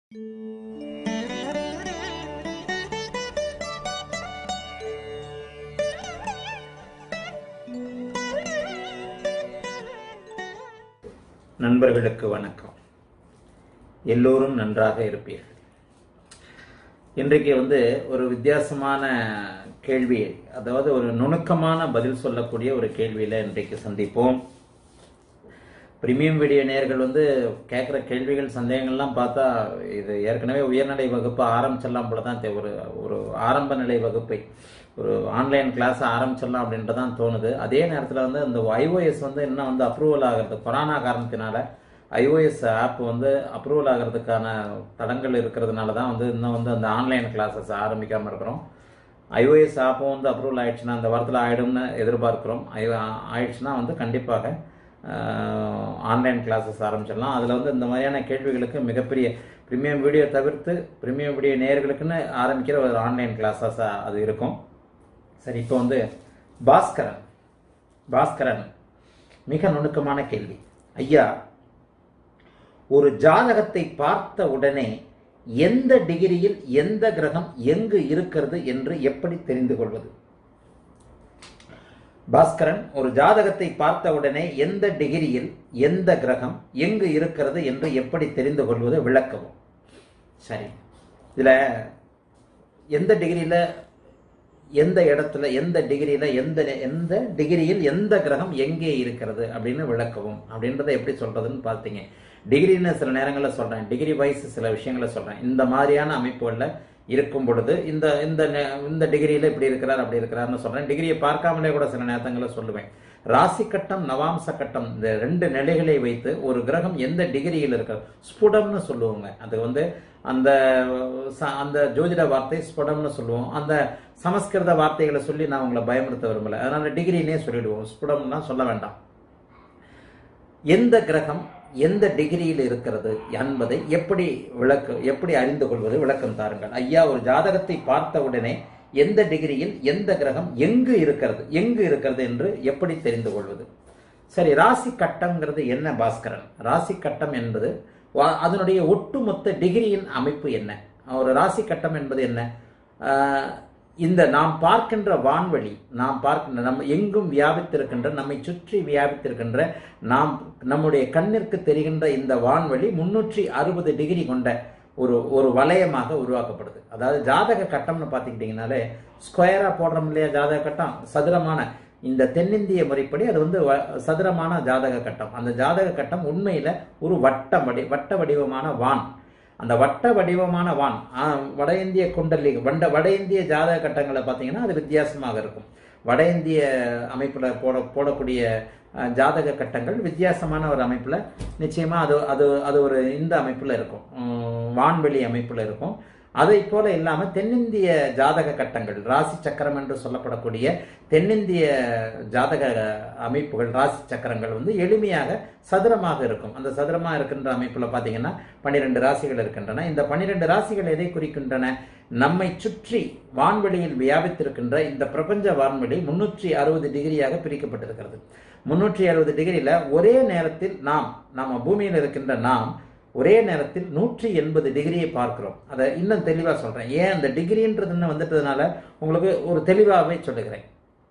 நண்பர்களுக்கு வணக்கம் எல்லோரும் நன்றாக இருப்பீர்கள் இன்றைக்கு வந்து ஒரு வித்தியாசமான கேள்வி அதாவது ஒரு நுணுக்கமான பதில் சொல்லக்கூடிய ஒரு கேள்வியில இன்றைக்கு சந்திப்போம் பிரீமியம் வீடியோ நேயர்கள் வந்து கேட்குற கேள்விகள் சந்தேகங்கள்லாம் பார்த்தா இது ஏற்கனவே உயர்நிலை வகுப்பு ஆரம்பிச்சிடலாம் போல தான் தெ- ஒரு ஒரு ஆரம்ப நிலை வகுப்பை ஒரு ஆன்லைன் கிளாஸ் ஆரம்பிச்சிடலாம் அப்படின்ட்டு தான் தோணுது அதே நேரத்தில் வந்து இந்த ஐஓஎஸ் வந்து இன்னும் வந்து அப்ரூவல் ஆகிறது கொரோனா காரணத்தினால ஐஓஎஸ் ஆப் வந்து அப்ரூவல் ஆகிறதுக்கான தடங்கள் இருக்கிறதுனால தான் வந்து இன்னும் வந்து அந்த ஆன்லைன் கிளாஸஸ் ஆரம்பிக்காமல் இருக்கிறோம் ஐஓஎஸ் ஆப்பும் வந்து அப்ரூவல் ஆயிடுச்சுன்னா அந்த வாரத்தில் ஆயிடும்னு எதிர்பார்க்கிறோம் ஐ- ஆயிடுச்சுன்னா வந்து கண்டிப்பாக ஆன்லைன் கிளாஸஸ் ஆரம்பிச்சிடலாம் அதில் வந்து இந்த மாதிரியான கேள்விகளுக்கு மிகப்பெரிய ப்ரீமியம் வீடியோ தவிர்த்து ப்ரீமியம் வீடியோ நேயர்களுக்குன்னு ஆரம்பிக்கிற ஒரு ஆன்லைன் கிளாஸஸ் அது இருக்கும் சரி இப்போ வந்து பாஸ்கரன் பாஸ்கரன் மிக நுணுக்கமான கேள்வி ஐயா ஒரு ஜாதகத்தை பார்த்த உடனே எந்த டிகிரியில் எந்த கிரகம் எங்கு இருக்கிறது என்று எப்படி தெரிந்து கொள்வது பாஸ்கரன் ஒரு ஜாதகத்தை பார்த்த உடனே எந்த டிகிரியில் எந்த கிரகம் எங்கு இருக்கிறது என்று எப்படி தெரிந்து கொள்வது விளக்கவும் சரி இதுல எந்த டிகிரியில எந்த இடத்துல எந்த டிகிரியில எந்த எந்த டிகிரியில் எந்த கிரகம் எங்கே இருக்கிறது அப்படின்னு விளக்கவும் அப்படின்றத எப்படி சொல்றதுன்னு பார்த்தீங்க டிகிரின்னு சில நேரங்களில் சொல்றேன் டிகிரி வைஸ் சில விஷயங்களை சொல்றேன் இந்த மாதிரியான அமைப்புகள்ல இருக்கும் பொழுது இந்த இந்த நே- இந்த டிகிரியில இப்படி இருக்கிறார் அப்படி இருக்கிறார்னு சொல்றேன் டிகிரியை பார்க்காமலே கூட சில நேரங்களில் சொல்லுவேன் ராசி கட்டம் நவாம்ச கட்டம் இந்த ரெண்டு நிலைகளை வைத்து ஒரு கிரகம் எந்த டிகிரியில் இருக்கிறது ஸ்புடம்னு சொல்லுவோங்க அது வந்து அந்த ச- அந்த ஜோதிட வார்த்தை ஸ்புடம்னு சொல்லுவோம் அந்த சமஸ்கிருத வார்த்தைகளை சொல்லி நான் உங்களை பயமுறுத்த விரும்பல அதனால டிகிரினே சொல்லிடுவோம் ஸ்புடம்லாம் சொல்ல வேண்டாம் எந்த கிரகம் எந்த டிகிரியில் இருக்கிறது என்பதை எப்படி விளக்க எப்படி அறிந்து கொள்வது விளக்கம் தாருங்கள் ஐயா ஒரு ஜாதகத்தை பார்த்த உடனே எந்த டிகிரியில் எந்த கிரகம் எங்கு இருக்கிறது எங்கு இருக்கிறது என்று எப்படி தெரிந்து கொள்வது சரி ராசி கட்டம்ங்கிறது என்ன பாஸ்கரன் ராசி கட்டம் என்பது வா- அதனுடைய ஒட்டுமொத்த டிகிரியின் அமைப்பு என்ன ஒரு ராசி கட்டம் என்பது என்ன ஆஹ், இந்த நாம் பார்க்கின்ற வான்வழி நாம் பார்க்கின்ற நம்ம எங்கும் வியாபித்திருக்கின்ற நம்மை சுற்றி வியாபித்திருக்கின்ற நாம் நம்முடைய கண்ணிற்கு தெரிகின்ற இந்த வான்வழி முன்னூற்றி அறுபது டிகிரி கொண்ட ஒரு ஒரு வளையமாக உருவாக்கப்படுது அதாவது ஜாதக கட்டம்னு பார்த்துக்கிட்டிங்கனாலே ஸ்கொயரா போடுறோம் இல்லையா ஜாதக கட்டம் சதுரமான இந்த தென்னிந்திய முறைப்படி அது வந்து வ- சதுரமான ஜாதக கட்டம் அந்த ஜாதக கட்டம் உண்மையில ஒரு வட்ட வடி வட்ட வடிவமான வான் அந்த வட்ட வடிவமான வான் ஆ, வட இந்திய குண்டலி வண்ட வட இந்திய ஜாதக கட்டங்களை பார்த்தீங்கன்னா அது வித்தியாசமாக இருக்கும் வட இந்திய அமைப்புல போட போடக்கூடிய அஹ், ஜாதக கட்டங்கள் வித்தியாசமான ஒரு அமைப்புல நிச்சயமா அது அது அது ஒரு இந்த அமைப்புல இருக்கும் உம், வான்வெளி அமைப்புல இருக்கும் அதை போல இல்லாம தென்னிந்திய ஜாதக கட்டங்கள் ராசி சக்கரம் என்று சொல்லப்படக்கூடிய தென்னிந்திய ஜாதக அமைப்புகள் ராசி சக்கரங்கள் வந்து எளிமையாக சதுரமாக இருக்கும் அந்த சதுரமாக இருக்கின்ற அமைப்புல பாத்தீங்கன்னா பன்னிரெண்டு ராசிகள் இருக்கின்றன இந்த பன்னிரெண்டு ராசிகள் எதை குறிக்கின்றன நம்மை சுற்றி வான்வெளியில் வியாபித்திருக்கின்ற இந்த பிரபஞ்ச வான்வெளி முன்னூற்றி அறுபது டிகிரியாக பிரிக்கப்பட்டிருக்கிறது முன்னூற்றி அறுபது டிகிரியில ஒரே நேரத்தில் நாம் நம்ம பூமியில் இருக்கின்ற நாம் ஒரே நேரத்தில் நூற்றி எண்பது டிகிரியை பார்க்கிறோம் அதை இன்னும் தெளிவா சொல்றேன் ஏன் அந்த டிகிரின்றது இன்னும் வந்துட்டதுனால உங்களுக்கு ஒரு தெளிவாகவே சொல்லுகிறேன்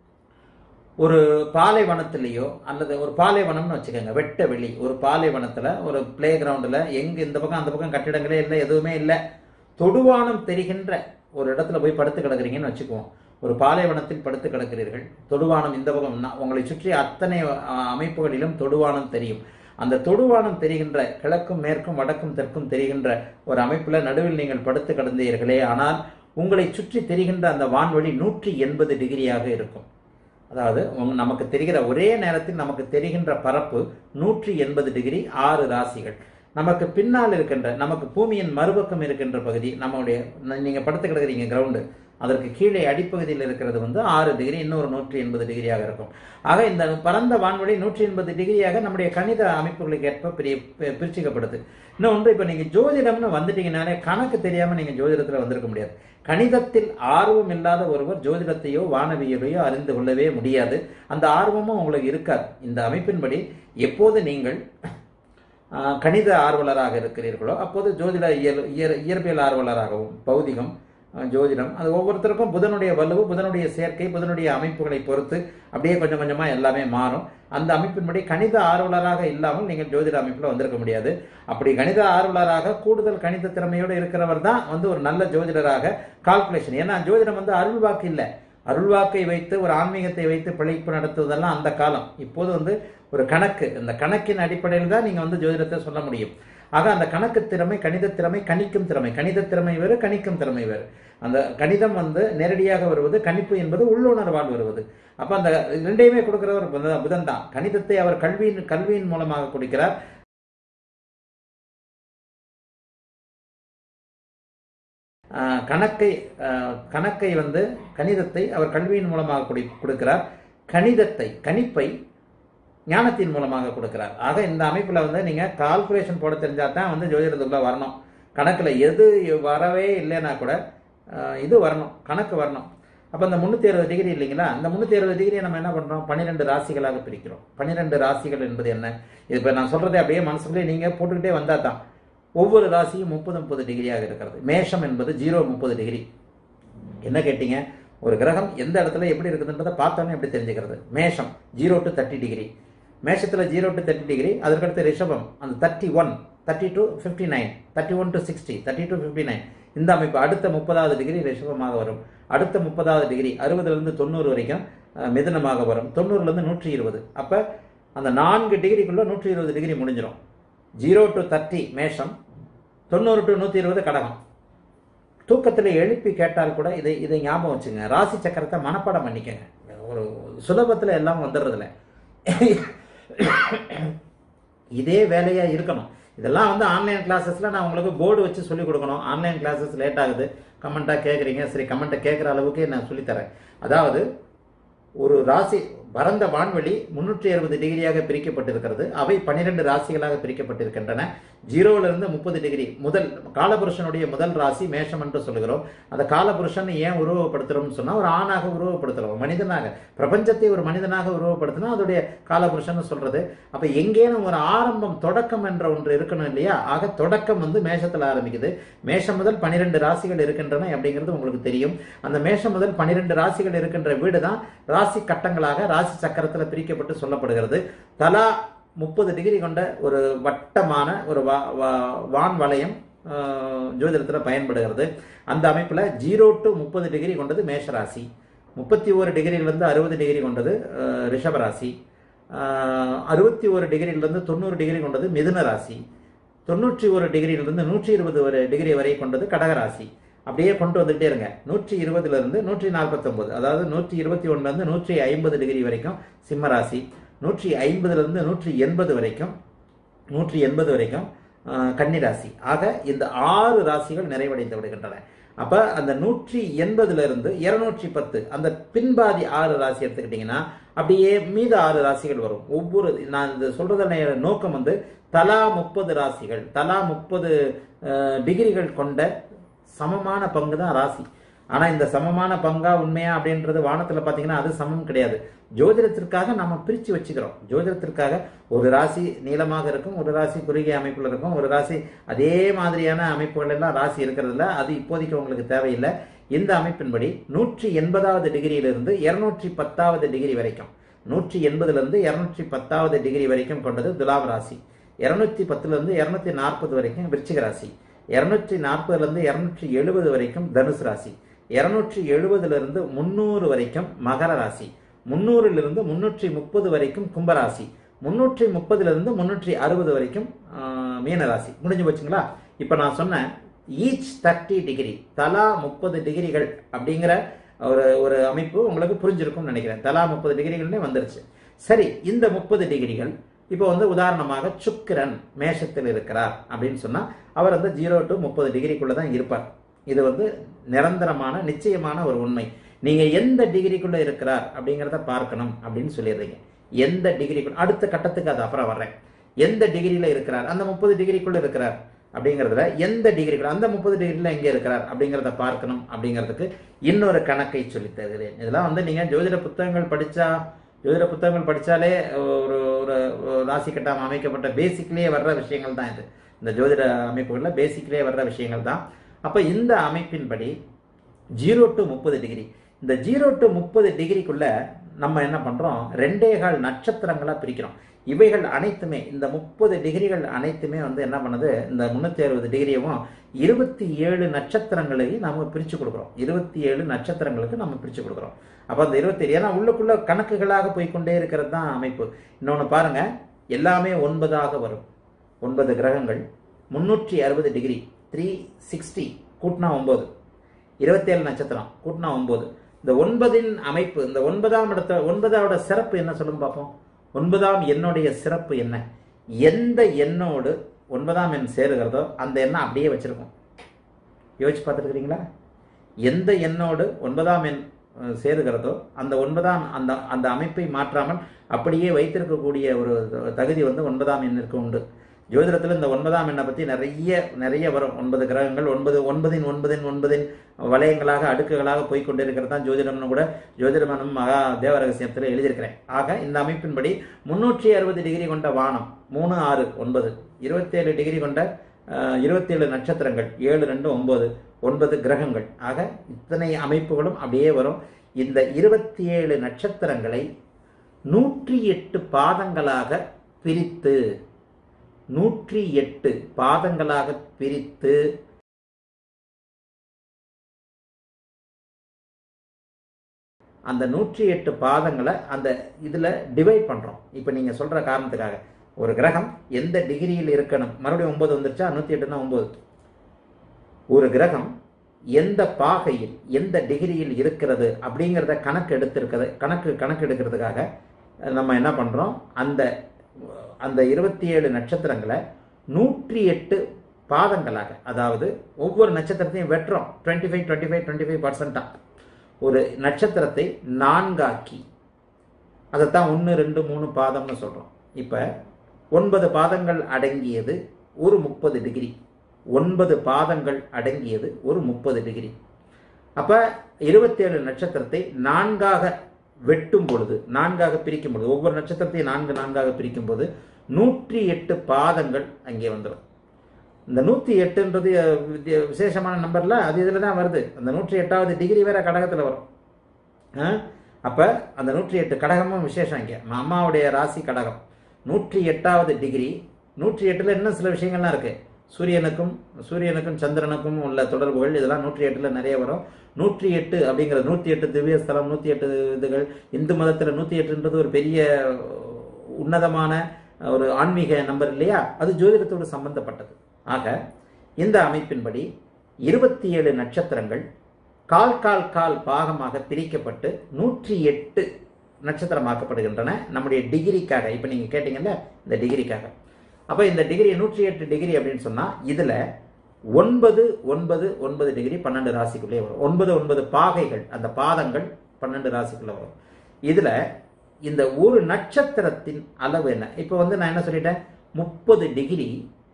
ஒரு பாலைவனத்திலேயோ அல்லது ஒரு பாலைவனம்னு வச்சுக்கோங்க வெட்ட வெளி ஒரு பாலைவனத்துல ஒரு பிளே கிரவுண்டில் எங்க இந்த பக்கம் அந்த பக்கம் கட்டிடங்களே இல்லை எதுவுமே இல்லை தொடுவானம் தெரிகின்ற ஒரு இடத்துல போய் படுத்து கிடக்குறீங்கன்னு வச்சுக்குவோம் ஒரு பாலைவனத்தில் படுத்து கிடக்கிறீர்கள் தொடுவானம் இந்த பக்கம் நா- உங்களை சுற்றி அத்தனை அ, அமைப்புகளிலும் தொடுவானம் தெரியும் அந்த தொடுவானம் தெரிகின்ற கிழக்கும் மேற்கும் வடக்கும் தெற்கும் தெரிகின்ற ஒரு அமைப்புல நடுவில் நீங்கள் படுத்து கிடந்தீர்களே ஆனால் உங்களை சுற்றி தெரிகின்ற அந்த வான்வழி நூற்றி எண்பது டிகிரியாக இருக்கும் அதாவது உங்க- நமக்கு தெரிகிற ஒரே நேரத்தில் நமக்கு தெரிகின்ற பரப்பு நூற்றி எண்பது டிகிரி ஆறு ராசிகள் நமக்கு பின்னால் இருக்கின்ற நமக்கு பூமியின் மறுபக்கம் இருக்கின்ற பகுதி நம்முடைய ந- நீங்க படுத்து கிடக்குறீங்க கிரவுண்டு அதற்கு கீழே அடிப்பகுதியில் இருக்கிறது வந்து ஆறு டிகிரி இன்னொரு நூற்றி எண்பது டிகிரியாக இருக்கும் ஆக இந்த பரந்த வான்வழி நூற்றி எண்பது டிகிரியாக நம்முடைய கணித அமைப்புகளுக்கு ஏற்ப பிரி பி- பிரிச்சுக்கப்படுது இன்னொன்று இப்ப நீங்க ஜோதிடம்னு வந்துட்டீங்கனாலே கணக்கு தெரியாம நீங்க ஜோதிடத்துல வந்திருக்க முடியாது கணிதத்தில் ஆர்வம் இல்லாத ஒருவர் ஜோதிடத்தையோ வானவியலையோ அறிந்து கொள்ளவே முடியாது அந்த ஆர்வமும் உங்களுக்கு இருக்காது இந்த அமைப்பின்படி எப்போது நீங்கள் ஆஹ், கணித ஆர்வலராக இருக்கிறீர்களோ அப்போது ஜோதிட இயல் இயற்- இயற்பியல் ஆர்வலராகவும் பௌதிகம் ஆஹ், ஜோதிடம் அது ஒவ்வொருத்தருக்கும் புதனுடைய வலுவு புதனுடைய சேர்க்கை புதனுடைய அமைப்புகளை பொறுத்து அப்படியே கொஞ்சம் கொஞ்சமா எல்லாமே மாறும் அந்த அமைப்பின்படி கணித ஆர்வலராக இல்லாமல் நீங்கள் ஜோதிட அமைப்பில் வந்திருக்க முடியாது அப்படி கணித ஆர்வலராக கூடுதல் கணித திறமையோடு இருக்கிறவர் தான் வந்து ஒரு நல்ல ஜோதிடராக கால்குலேஷன் ஏன்னா ஜோதிடம் வந்து அருள் வாக்கு இல்லை அருள்வாக்கை வைத்து ஒரு ஆன்மீகத்தை வைத்து பிழைப்பு நடத்துவதெல்லாம் அந்த காலம் இப்போது வந்து ஒரு கணக்கு இந்த கணக்கின் அடிப்படையில் தான் நீங்க வந்து ஜோதிடத்தை சொல்ல முடியும் ஆக அந்த கணக்கு திறமை கணித திறமை கணிக்கும் திறமை கணித திறமை வேறு கணிக்கும் திறமை வேறு அந்த கணிதம் வந்து நேரடியாக வருவது கணிப்பு என்பது உள்ளுணர்வால் வருவது அப்ப அந்த ரெண்டையுமே கொடுக்கிறவர் புதன் புதன் தான் கணிதத்தை அவர் கல்வியின் கல்வியின் மூலமாக கொடுக்கிறார் ஆஹ் கணக்கை ஆஹ் கணக்கை வந்து கணிதத்தை அவர் கல்வியின் மூலமாக கொடி- கொடுக்கிறார் கணிதத்தை கணிப்பை ஞானத்தின் மூலமாக கொடுக்கிறார் ஆக இந்த அமைப்புல வந்து நீங்க கால்குலேஷன் போட தெரிஞ்சா தான் வந்து ஜோதிடத்துக்குள்ள வரணும் கணக்குல எது வரவே இல்லைன்னா கூட ஆஹ் இது வரணும் கணக்கு வரணும் அப்ப இந்த முன்னூத்தி அறுபது டிகிரி இல்லைங்களா அந்த முன்னூத்தி அறுபது டிகிரியை நம்ம என்ன பண்றோம் பன்னிரெண்டு ராசிகளாக பிரிக்கிறோம் பன்னிரெண்டு ராசிகள் என்பது என்ன இது இப்ப நான் சொல்றதை அப்படியே மனசுக்குள்ளே நீங்க போட்டுக்கிட்டே வந்தா தான் ஒவ்வொரு ராசியும் முப்பது முப்பது டிகிரியாக இருக்கிறது மேஷம் என்பது ஜீரோ முப்பது டிகிரி என்ன கேட்டீங்க ஒரு கிரகம் எந்த இடத்துல எப்படி இருக்குதுன்றதை பார்த்தோன்னே எப்படி தெரிஞ்சுக்கிறது மேஷம் ஜீரோ டு தேர்ட்டி டிகிரி மேஷத்துல ஜீரோ டு தேர்ட்டி டிகிரி அதற்கடுத்து ரிஷபம் அந்த thirty one thirty to fifty nine thirty one to sixty thirty to fifty nine இந்த அமைப்பு அடுத்த முப்பதாவது டிகிரி ரிஷபமாக வரும் அடுத்த முப்பதாவது டிகிரி அறுபதுலேருந்து தொண்ணூறு வரைக்கும் அஹ், மிதுனமாக வரும் தொண்ணூறுலேருந்து நூற்றி இருபது அப்போ அந்த நான்கு டிகிரிக்குள்ள நூற்றி இருபது டிகிரி முடிஞ்சிடும் ஜீரோ டு தேர்ட்டி மேஷம் தொண்ணூறு டு நூற்றி இருபது கடகம் தூக்கத்தில் எழுப்பி கேட்டால் கூட இதை இதை ஞாபகம் வச்சுங்க ராசி சக்கரத்தை மனப்பாடம் பண்ணிக்கங்க ஒரு சுலபத்தில் எல்லாம் வந்துடுறதில்ல இதே வேலையா இருக்கணும் இதெல்லாம் வந்து ஆன்லைன் கிளாஸஸ்ல நான் உங்களுக்கு போர்டு வச்சு சொல்லிக் கொடுக்கணும் ஆன்லைன் கிளாஸஸ் லேட் ஆகுது கமெண்டா கேட்குறீங்க சரி கமெண்ட்டை கேட்குற அளவுக்கு நான் சொல்லித்தரேன் அதாவது ஒரு ராசி பரந்த வான்வெளி முன்னூற்றி அறுபது டிகிரியாக பிரிக்கப்பட்டிருக்கிறது அவை பன்னிரெண்டு ராசிகளாக பிரிக்கப்பட்டிருக்கின்றன ஜீரோல இருந்து முப்பது டிகிரி முதல் காலபுருஷனுடைய முதல் ராசி மேஷம் என்று சொல்லுகிறோம் அந்த காலபுருஷன் ஏன் உருவப்படுத்துறோம்னு சொன்னா ஒரு ஆணாக உருவப்படுத்துறோம் மனிதனாக பிரபஞ்சத்தை ஒரு மனிதனாக உருவப்படுத்தினா அதோடைய காலபுருஷன் சொல்றது அப்ப எங்கேனும் ஒரு ஆரம்பம் தொடக்கம் என்ற ஒன்று இருக்கணும் இல்லையா ஆக தொடக்கம் வந்து மேஷத்துல ஆரம்பிக்குது மேஷம் முதல் பன்னிரெண்டு ராசிகள் இருக்கின்றன அப்படிங்கிறது உங்களுக்கு தெரியும் அந்த மேஷம் முதல் பன்னிரெண்டு ராசிகள் இருக்கின்ற வீடு தான் ராசி கட்டங்களாக ராசி சக்கரத்துல பிரிக்கப்பட்டு சொல்லப்படுகிறது தலா முப்பது டிகிரி கொண்ட ஒரு வட்டமான ஒரு வா- வா- வான் வளையம் ஜோதிடத்தில் பயன்படுகிறது அந்த அமைப்பில் ஜீரோ டு முப்பது டிகிரி கொண்டது மேஷராசி முப்பத்தி ஒரு டிகிரியிலிருந்து அறுபது டிகிரி கொண்டது அஹ், ரிஷபராசி அறுபத்தி ஒரு டிகிரியிலிருந்து தொண்ணூறு டிகிரி கொண்டது மிதுன ராசி தொண்ணூற்றி ஒரு டிகிரியிலிருந்து நூற்றி இருபது வரை டிகிரி வரை கொண்டது கடகராசி அப்படியே கொண்டு வந்துகிட்டே இருங்க நூற்றி இருபதுல இருந்து நூற்றி நாற்பத்தொன்பது அதாவது நூற்றி இருபத்தி ஒண்ணுல இருந்து நூற்றி ஐம்பது டிகிரி வரைக்கும் சிம்ம ராசி நூற்றி ஐம்பதுல இருந்து நூற்றி எண்பது வரைக்கும் நூற்றி எண்பது வரைக்கும் ஆஹ், கன்னிராசி ஆக இந்த ஆறு ராசிகள் நிறைவடைந்து விடுகின்றன அப்ப அந்த நூற்றி எண்பதுல இருந்து இருநூற்றி பத்து அந்த பின்பாதி ஆறு ராசி எடுத்துக்கிட்டீங்கன்னா அப்படியே மீத ஆறு ராசிகள் வரும் ஒவ்வொரு நான் இந்த சொல்றதன நோக்கம் வந்து தலா முப்பது ராசிகள் தலா முப்பது டிகிரிகள் கொண்ட சமமான பங்கு தான் ராசி ஆனா இந்த சமமான பங்கா உண்மையா அப்படின்றது வானத்துல பாத்தீங்கன்னா அது சமம் கிடையாது ஜோதிடத்திற்காக நம்ம பிரிச்சு வச்சுக்கிறோம் ஜோதிடத்திற்காக ஒரு ராசி நீளமாக இருக்கும் ஒரு ராசி குறுகிய அமைப்புல இருக்கும் ஒரு ராசி அதே மாதிரியான அமைப்புகள் எல்லாம் ராசி இருக்கிறது இல்ல அது இப்போதைக்கு உங்களுக்கு தேவையில்லை இந்த அமைப்பின்படி நூற்றி எண்பதாவது டிகிரியிலிருந்து இருநூற்றி பத்தாவது டிகிரி வரைக்கும் நூற்றி எண்பதுல இருந்து இருநூற்றி பத்தாவது டிகிரி வரைக்கும் கொண்டது துலாம் ராசி இருநூத்தி பத்துல இருந்து இருநூத்தி நாற்பது வரைக்கும் விருச்சிக ராசி இருநூற்றி நாற்பதுல இருந்து இருநூற்றி எழுபது வரைக்கும் தனுசு ராசி இருநூற்றி எழுபதுல இருந்து முன்னூறு வரைக்கும் மகர ராசி முன்னூறுல இருந்து முன்னூற்றி முப்பது வரைக்கும் கும்பராசி முன்னூற்றி முப்பதுல இருந்து முன்னூற்றி அறுபது வரைக்கும் ஆஹ், மீனராசி முடிஞ்சு போச்சுங்களா இப்ப நான் சொன்ன ஈச் தேர்ட்டி டிகிரி தலா முப்பது டிகிரிகள் அப்படிங்கிற ஒரு ஒரு அமைப்பு உங்களுக்கு புரிஞ்சிருக்கும்னு நினைக்கிறேன் தலா முப்பது டிகிரிகள்னே வந்துருச்சு சரி இந்த முப்பது டிகிரிகள் இப்போ வந்து உதாரணமாக சுக்கிரன் மேஷத்தில் இருக்கிறார் அப்படின்னு சொன்னா அவர் வந்து ஜீரோ டு முப்பது டிகிரிக்குள்ள தான் இருப்பார் இது வந்து நிரந்தரமான நிச்சயமான ஒரு உண்மை நீங்க எந்த டிகிரிக்குள்ள இருக்கிறார் அப்படிங்கிறத பார்க்கணும் அப்படின்னு சொல்லிடுறீங்க எந்த டிகிரிக்குள்ள அடுத்த கட்டத்துக்கு அது அப்புறம் வர்றேன் எந்த டிகிரியில இருக்கிறார் அந்த முப்பது டிகிரிக்குள்ள இருக்கிறார் அப்படிங்கிறதுல எந்த டிகிரிக்குள்ள அந்த முப்பது டிகிரில எங்க இருக்கிறார் அப்படிங்கிறத பார்க்கணும் அப்படிங்கிறதுக்கு இன்னொரு கணக்கை சொல்லித் தருகிறேன் இதெல்லாம் வந்து நீங்க ஜோதிட புத்தகங்கள் படிச்சா ஜோதிட புத்தகங்கள் படிச்சாலே ஒரு ஒரு ஒரு ஒரு ராசி கட்டம் அமைக்கப்பட்ட பேசிக்லேயே வர்ற விஷயங்கள் தான் இது இந்த ஜோதிட அமைப்புகளில் பேசிக்லேயே வர்ற விஷயங்கள் தான் அப்போ இந்த அமைப்பின்படி ஜீரோ டு முப்பது டிகிரி இந்த ஜீரோ டு முப்பது டிகிரிக்குள்ள நம்ம என்ன பண்றோம் ரெண்டே கால் நட்சத்திரங்களா பிரிக்கிறோம் இவைகள் அனைத்துமே இந்த முப்பது டிகிரிகள் அனைத்துமே வந்து என்ன பண்ணுது இந்த முன்னூத்தி அறுபது டிகிரியவும் இருபத்தி ஏழு நட்சத்திரங்களையும் நம்ம பிரிச்சு கொடுக்குறோம் இருபத்தி ஏழு நட்சத்திரங்களுக்கு நம்ம பிரிச்சு கொடுக்குறோம் அப்போ அந்த இருபத்தி ஏழு ஏன்னா உள்ளுக்குள்ள கணக்குகளாக போய்க்கொண்டே இருக்கிறது தான் அமைப்பு இன்னொன்று பாருங்க எல்லாமே ஒன்பதாக வரும் ஒன்பது கிரகங்கள் முன்னூற்றி அறுபது டிகிரி த்ரீ சிக்ஸ்டி கூட்டினா ஒன்பது இருபத்தேழு நட்சத்திரம் கூட்டினா ஒன்பது இந்த ஒன்பதின் அமைப்பு இந்த ஒன்பதாம் இடத்த ஒன்பதாவோட சிறப்பு என்ன சொல்லுங்க பார்ப்போம் ஒன்பதாம் எண்ணுடைய சிறப்பு என்ன எந்த எண்ணோடு ஒன்பதாம் எண் சேருகிறதோ அந்த எண்ணை அப்படியே வச்சிருக்கோம் யோசிச்சு பார்த்துருக்கிறீங்களா எந்த எண்ணோடு ஒன்பதாம் எண் அஹ், சேருகிறதோ அந்த ஒன்பதாம் அந்த அந்த அமைப்பை மாற்றாமல் அப்படியே வைத்திருக்கக்கூடிய ஒரு தகுதி வந்து ஒன்பதாம் எண்ணிற்கு உண்டு ஜோதிடத்தில் இந்த ஒன்பதாம் எண்ணை பற்றி நிறைய நிறைய வரும் ஒன்பது கிரகங்கள் ஒன்பது ஒன்பதின் ஒன்பதின் ஒன்பதின் வலயங்களாக அடுக்குகளாக போய் கொண்டிருக்கிறது தான் ஜோதிடம்னு கூட ஜோதிடமனும் மகா தேவ ரகசியத்தில் எழுதியிருக்கிறேன் ஆக இந்த அமைப்பின்படி முன்னூற்றி அறுபது டிகிரி கொண்ட வானம் மூணு ஆறு ஒன்பது இருபத்தேழு டிகிரி கொண்ட இருபத்தேழு நட்சத்திரங்கள் ஏழு ரெண்டு ஒன்பது ஒன்பது கிரகங்கள் ஆக இத்தனை அமைப்புகளும் அப்படியே வரும் இந்த இருபத்தி ஏழு நட்சத்திரங்களை நூற்றி எட்டு பாதங்களாக பிரித்து நூற்றி எட்டு பாதங்களாக பிரித்து அந்த நூற்றி எட்டு பாதங்களை அந்த இதில் டிவைட் பண்ணுறோம் இப்போ நீங்கள் சொல்கிற காரணத்துக்காக ஒரு கிரகம் எந்த டிகிரியில் இருக்கணும் மறுபடியும் ஒன்பது வந்துருச்சா நூற்றி எட்டுனா ஒன்பது ஒரு கிரகம் எந்த பாகையில் எந்த டிகிரியில் இருக்கிறது அப்படிங்கிறத கணக்கு எடுத்திருக்கிறது கணக்கு கணக்கு எடுக்கிறதுக்காக நம்ம என்ன பண்ணுறோம் அந்த அந்த இருபத்தி ஏழு நட்சத்திரங்களை நூற்றி எட்டு பாதங்களாக அதாவது ஒவ்வொரு நட்சத்திரத்தையும் வெட்டுறோம் twenty five twenty five twenty five பர்சன்ட்டாக ஒரு நட்சத்திரத்தை நான்காக்கி அதைத்தான் ஒன்று ரெண்டு மூணு பாதம்னு சொல்கிறோம் இப்போ ஒன்பது பாதங்கள் அடங்கியது ஒரு முப்பது டிகிரி ஒன்பது பாதங்கள் அடங்கியது ஒரு முப்பது டிகிரி அப்போ இருபத்தேழு நட்சத்திரத்தை நான்காக வெட்டும் பொழுது நான்காக பிரிக்கும் பொழுது ஒவ்வொரு நட்சத்திரத்தையும் நான்கு நான்காக பிரிக்கும் போது நூற்றி எட்டு பாதங்கள் அங்கே வந்துடும் இந்த நூற்றி எட்டுன்றது அஹ், வித்திய- விசேஷமான நம்பர்ல அது இதில் தான் வருது அந்த நூற்றி எட்டாவது டிகிரி வேற கடகத்தில் வரும் ஆ? அப்ப அந்த நூற்றி எட்டு கடகமும் விசேஷம் இங்கே அம்மாவுடைய ராசி கடகம் நூற்றி எட்டாவது டிகிரி நூற்றி எட்டுல இன்னும் சில விஷயங்கள்லாம் இருக்கு சூரியனுக்கும் சூரியனுக்கும் சந்திரனுக்கும் உள்ள தொடர்புகள் இதெல்லாம் நூற்றி எட்டுல நிறைய வரும் நூற்றி எட்டு அப்படிங்கிற நூற்றி எட்டு திவ்ய ஸ்தலம் நூற்றி எட்டு இதுகள் இந்து மதத்தில் நூற்றி எட்டுன்றது ஒரு பெரிய உன்னதமான ஒரு ஆன்மீக நம்பர் இல்லையா அது ஜோதிடத்தோடு சம்பந்தப்பட்டது ஆக இந்த அமைப்பின்படி இருபத்தி ஏழு நட்சத்திரங்கள் கால் கால் கால் பாகமாக பிரிக்கப்பட்டு நூற்றி எட்டு நட்சத்திரமாக்கப்படுகின்றன நம்முடைய டிகிரிக்காக இப்போ நீங்கள் கேட்டீங்கல்ல இந்த டிகிரிக்காக அப்போ இந்த டிகிரி நூற்றி எட்டு டிகிரி அப்படின்னு சொன்னால் இதில் ஒன்பது ஒன்பது ஒன்பது டிகிரி பன்னெண்டு ராசிக்குள்ளே வரும் ஒன்பது ஒன்பது பாகைகள் அந்த பாதங்கள் பன்னெண்டு ராசிக்குள்ளே வரும் இதில் இந்த ஒரு நட்சத்திரத்தின் அளவு என்ன இப்போ வந்து நான் என்ன சொல்லிட்டேன் முப்பது டிகிரி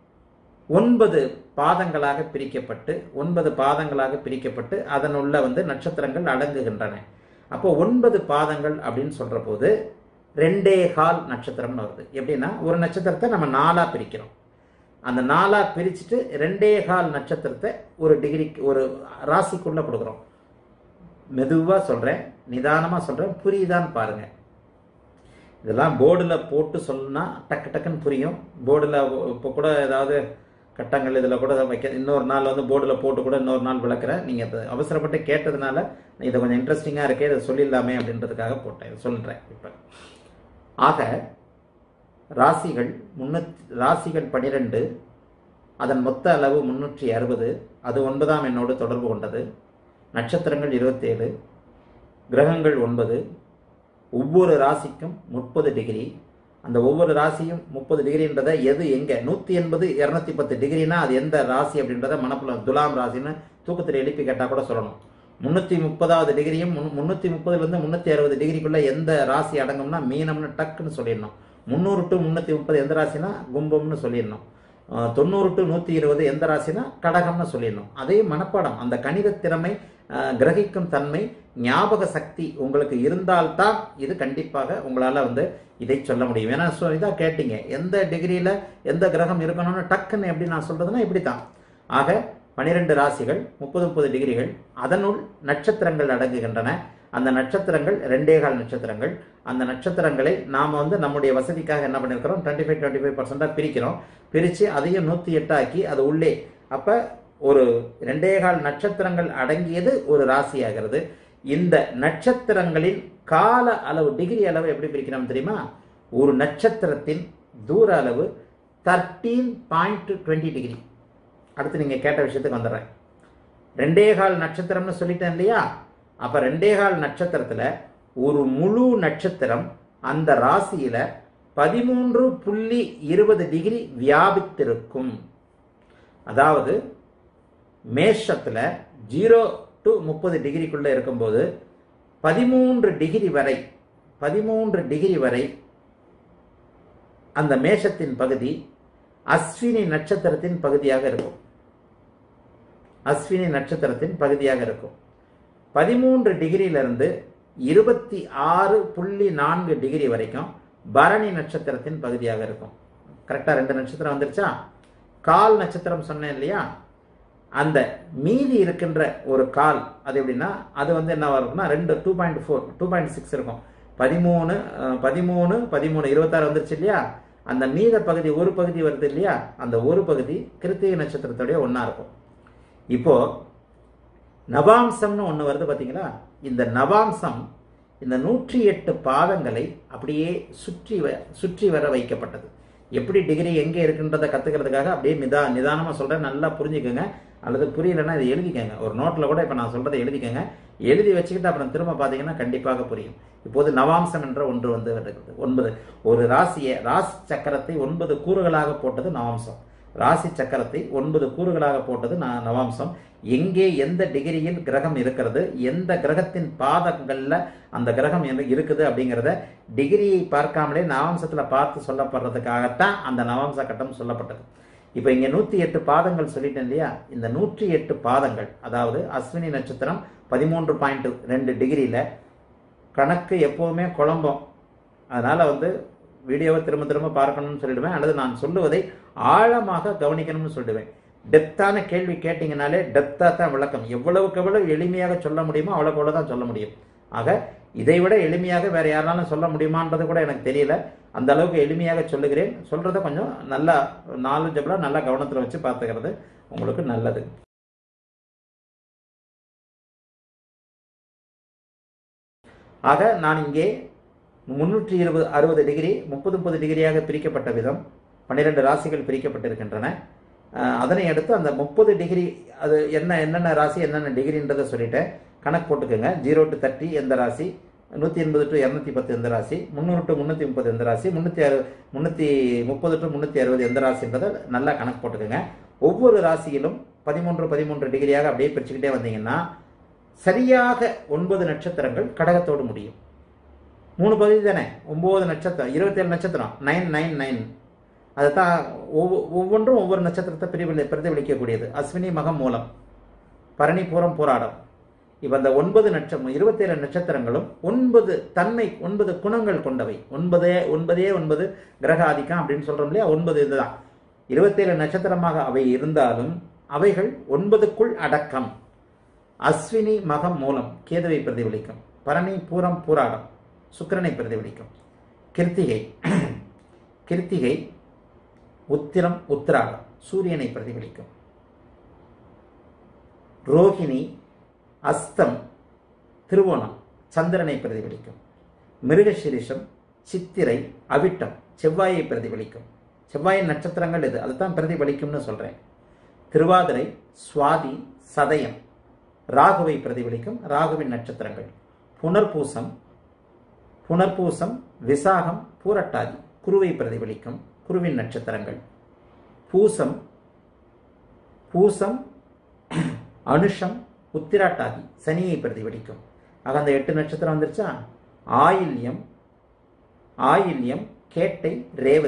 ஒன்பது பாதங்களாக பிரிக்கப்பட்டு ஒன்பது பாதங்களாக பிரிக்கப்பட்டு அதனுள்ள வந்து நட்சத்திரங்கள் அடங்குகின்றன அப்போ ஒன்பது பாதங்கள் அப்படின்னு சொல்ற போது ரெண்டே கால் நட்சத்திரம்னு வருது எப்படின்னா ஒரு நட்சத்திரத்தை நம்ம நாலா பிரிக்கிறோம் அந்த நாலா பிரிச்சுட்டு ரெண்டே கால் நட்சத்திரத்தை ஒரு டிகிரிக்கு ஒரு ராசிக்குள்ள கொடுக்குறோம் மெதுவா சொல்றேன் நிதானமா சொல்றேன் புரியுதான்னு பாருங்க இதெல்லாம் போர்டில் போட்டு சொன்னா டக்கு டக்குன்னு புரியும் போர்டில் இப்போ கூட ஏதாவது கட்டங்கள் இதில் கூட வைக்க இன்னொரு நாள் வந்து போர்டில் போட்டு கூட இன்னொரு நாள் விளக்குறேன் நீங்கள் அதை அவசரப்பட்டு கேட்டதுனால இதை கொஞ்சம் இன்ட்ரெஸ்டிங்காக இருக்கே இதை சொல்லிடலாமே அப்படின்றதுக்காக போட்டேன் இதை சொல்கிறேன் இப்போ ஆக ராசிகள் முன்னூத் ராசிகள் பனிரெண்டு அதன் மொத்த அளவு முன்னூற்றி அறுபது அது ஒன்பதாம் எண்ணோடு தொடர்பு கொண்டது நட்சத்திரங்கள் இருபத்தேழு கிரகங்கள் ஒன்பது ஒவ்வொரு ராசிக்கும் முப்பது டிகிரி அந்த ஒவ்வொரு ராசியும் முப்பது டிகிரின்றதை எது எங்க நூத்தி எண்பது இருநூத்தி பத்து டிகிரினா அது எந்த ராசி அப்படின்றத மனப்புல துலாம் ராசின்னு தூக்கத்தில் எழுப்பி கேட்டா கூட சொல்லணும் முன்னூத்தி முப்பதாவது டிகிரியும் முன்- முன்னூத்தி முப்பதுல இருந்து முன்னூத்தி அறுபது டிகிரிக்குள்ள எந்த ராசி அடங்கும்னா மீனம்னு டக்குன்னு சொல்லிடணும் முந்நூறு டு முன்னூத்தி முப்பது எந்த ராசினா கும்பம்னு சொல்லிடணும் அஹ் தொண்ணூறு டு நூத்தி இருபது எந்த ராசினா கடகம்னு சொல்லிடணும் அதே மனப்பாடம் அந்த கணித திறமை அஹ், கிரகிக்கும் தன்மை ஞாபக சக்தி உங்களுக்கு இருந்தால்தான் இது கண்டிப்பாக உங்களால வந்து இதை சொல்ல முடியும் ஏன்னா so இதான் கேட்டீங்க எந்த டிகிரியில எந்த கிரகம் இருக்கணும்னு டக்குன்னு எப்படி நான் சொல்றதுன்னா இப்படித்தான் ஆக பனிரெண்டு ராசிகள் முப்பது முப்பது டிகிரிகள் அதனுள் நட்சத்திரங்கள் அடங்குகின்றன அந்த நட்சத்திரங்கள் ரெண்டே கால் நட்சத்திரங்கள் அந்த நட்சத்திரங்களை நாம் வந்து நம்முடைய வசதிக்காக என்ன பண்ணியிருக்கிறோம் டுவெண்ட்டி ஃபைவ் டுவெண்ட்டி ஃபைவ் பர்சென்டாக பிரிக்கிறோம் பிரித்து அதையும் நூற்றி எட்டாக்கி அது உள்ளே அப்போ ஒரு ரெண்டே கால் நட்சத்திரங்கள் அடங்கியது ஒரு ராசியாகிறது இந்த நட்சத்திரங்களின் கால அளவு டிகிரி அளவு எப்படி பிரிக்கிறோம் தெரியுமா ஒரு நட்சத்திரத்தின் தூர அளவு தர்டீன் பாயிண்ட் டுவெண்ட்டி டிகிரி அடுத்து நீங்கள் கேட்ட விஷயத்துக்கு வந்துடுறேன் ரெண்டே கால் நட்சத்திரம்னு சொல்லிட்டேன் இல்லையா அப்ப ரெண்டே கால் நட்சத்திரத்துல ஒரு முழு நட்சத்திரம் அந்த ராசியில பதிமூன்று புள்ளி இருபது டிகிரி வியாபித்திருக்கும் அதாவது மேஷத்துல ஜீரோ டு முப்பது டிகிரிக்குள்ள இருக்கும்போது பதிமூன்று டிகிரி வரை பதிமூன்று டிகிரி வரை அந்த மேஷத்தின் பகுதி அஸ்வினி நட்சத்திரத்தின் பகுதியாக இருக்கும் அஸ்வினி நட்சத்திரத்தின் பகுதியாக இருக்கும் பதிமூன்று டிகிரியிலிருந்து இருபத்தி ஆறு புள்ளி நான்கு டிகிரி வரைக்கும் பரணி நட்சத்திரத்தின் பகுதியாக இருக்கும் கரெக்டாக ரெண்டு நட்சத்திரம் வந்துருச்சா கால் நட்சத்திரம் சொன்னேன் இல்லையா அந்த மீதி இருக்கின்ற ஒரு கால் அது எப்படின்னா அது வந்து என்ன இருக்கும்னா ரெண்டு two point four two point six இருக்கும் பதிமூணு அஹ், பதிமூணு பதிமூணு இருபத்தாறு வந்துருச்சு இல்லையா அந்த மீத பகுதி ஒரு பகுதி வருது இல்லையா அந்த ஒரு பகுதி கிருத்திகை நட்சத்திரத்தோடய ஒன்றா இருக்கும் இப்போ நவாம்சம்னு ஒன்று வருது பார்த்தீங்களா இந்த நவாம்சம் இந்த நூற்றி எட்டு பாதங்களை அப்படியே சுற்றி வ சுற்றி வர வைக்கப்பட்டது எப்படி டிகிரி எங்கே இருக்குன்றதை கற்றுக்கிறதுக்காக அப்படியே நிதா நிதானமாக சொல்கிறேன் நல்லா புரிஞ்சுக்கோங்க அல்லது புரியலைன்னா இதை எழுதிக்கங்க ஒரு நோட்டில் கூட இப்போ நான் சொல்கிறதை எழுதிக்கங்க எழுதி வச்சுக்கிட்டு அப்புறம் திரும்ப பார்த்தீங்கன்னா கண்டிப்பாக புரியும் இப்போது நவாம்சம் என்ற ஒன்று வந்து இருக்குது ஒன்பது ஒரு ராசியை ராசி சக்கரத்தை ஒன்பது கூறுகளாக போட்டது நவாம்சம் ராசி சக்கரத்தை ஒன்பது கூறுகளாக போட்டது ந- நவாம்சம் எங்கே எந்த டிகிரியில் கிரகம் இருக்கிறது எந்த கிரகத்தின் பாதங்கள்ல அந்த கிரகம் என்ன இருக்குது அப்படிங்கிறத டிகிரியை பார்க்காமலே நவாம்சத்துல பார்த்து சொல்லப்படுறதுக்காகத்தான் அந்த நவாம்ச கட்டம் சொல்லப்பட்டது இப்போ இங்க நூத்தி எட்டு பாதங்கள் சொல்லிட்டேன் இல்லையா இந்த நூற்றி எட்டு பாதங்கள் அதாவது அஸ்வினி நட்சத்திரம் பதிமூன்று பாயிண்ட் ரெண்டு டிகிரியில கணக்கு எப்போவுமே குழம்பும் அதனால வந்து வீடியோவை திரும்ப திரும்ப பார்க்கணும்னு சொல்லிடுவேன் அல்லது நான் சொல்லுவதை ஆழமாக கவனிக்கணும்னு சொல்லிடுவேன் டெப்த்தான கேள்வி கேட்டிங்கனாலே டெப்த்தாக தான் விளக்கம் எவ்வளவுக்கு எவ்வளவு எளிமையாக சொல்ல முடியுமோ அவ்வளோக்கு அவ்வளோ தான் சொல்ல முடியும் ஆக இதை விட எளிமையாக வேற யாராலும் சொல்ல முடியுமான்றது கூட எனக்கு தெரியல அந்த அளவுக்கு எளிமையாக சொல்லுகிறேன் சொல்றதை கொஞ்சம் நல்லா நாலேஜபிளாக நல்லா கவனத்தில் வச்சு பார்த்துக்கிறது உங்களுக்கு நல்லது ஆக நான் இங்கே முன்னூற்றி இருபது அறுபது டிகிரி முப்பது முப்பது டிகிரியாக பிரிக்கப்பட்ட விதம் பன்னிரெண்டு ராசிகள் பிரிக்கப்பட்டிருக்கின்றன அஹ், அதனை அடுத்து அந்த முப்பது டிகிரி அது என்ன என்னென்ன ராசி என்னென்ன டிகிரின்றதை சொல்லிட்டேன் கணக்கு போட்டுக்கோங்க ஜீரோ டு தேர்ட்டி எந்த ராசி நூற்றி எண்பது டு இரநூத்தி பத்து எந்த ராசி முந்நூறு டு முந்நூற்றி முப்பது எந்த ராசி முந்நூற்றி அறு முந்நூற்றி முப்பது டு முந்நூற்றி அறுபது எந்த ராசின்றதை நல்லா கணக்கு போட்டுக்கோங்க ஒவ்வொரு ராசியிலும் பதிமூன்று பதிமூன்று டிகிரியாக அப்படியே பிரிச்சுக்கிட்டே வந்தீங்கன்னா சரியாக ஒன்பது நட்சத்திரங்கள் கடகத்தோடு முடியும் மூணு பகுதி தானே ஒம்பது நட்சத்திரம் இருபத்தேழு நட்சத்திரம் நைன் நைன் நைன் அதுதான் ஒவ்வொ ஒவ்வொன்றும் ஒவ்வொரு நட்சத்திரத்தை பிரதிபலி பிரதிபலிக்கக்கூடியது அஸ்வினி மகம் மூலம் பரணி பூரம் போராடம் இப்போ அந்த ஒன்பது நட்சம் இருபத்தேழு நட்சத்திரங்களும் ஒன்பது தன்மை ஒன்பது குணங்கள் கொண்டவை ஒன்பதே ஒன்பதே ஒன்பது கிரக ஆதிக்கம் அப்படின்னு சொல்றோம் இல்லையா ஒன்பது இதுதான் இருபத்தேழு நட்சத்திரமாக அவை இருந்தாலும் அவைகள் ஒன்பதுக்குள் அடக்கம் அஸ்வினி மகம் மூலம் கேதுவை பிரதிபலிக்கும் பரணி பூரம் பூராடம் சுக்கிரனை பிரதிபலிக்கும் கிருத்திகை கிருத்திகை உத்திரம் உத்திராடம் சூரியனை பிரதிபலிக்கும் ரோகிணி அஸ்தம் திருவோணம் சந்திரனை பிரதிபலிக்கும் மிருகசிரிஷம் சித்திரை அவிட்டம் செவ்வாயை பிரதிபலிக்கும் செவ்வாயின் நட்சத்திரங்கள் இது அதுதான் பிரதிபலிக்கும்னு சொல்றேன் திருவாதிரை சுவாதி சதயம் ராகுவை பிரதிபலிக்கும் ராகுவின் நட்சத்திரங்கள் புனர்பூசம் புனர்பூசம் விசாகம் பூரட்டாதி குருவை பிரதிபலிக்கும் குருவின் நட்சத்திரங்கள் பூசம் பூசம் அனுஷம் உத்திராட்டாதி சனியை பிரதிபலிக்கும் ஆக அந்த எட்டு நட்சத்திரம் வந்துருச்சா ஆயில்யம் ஆயில்யம் கேட்டை ரேவதி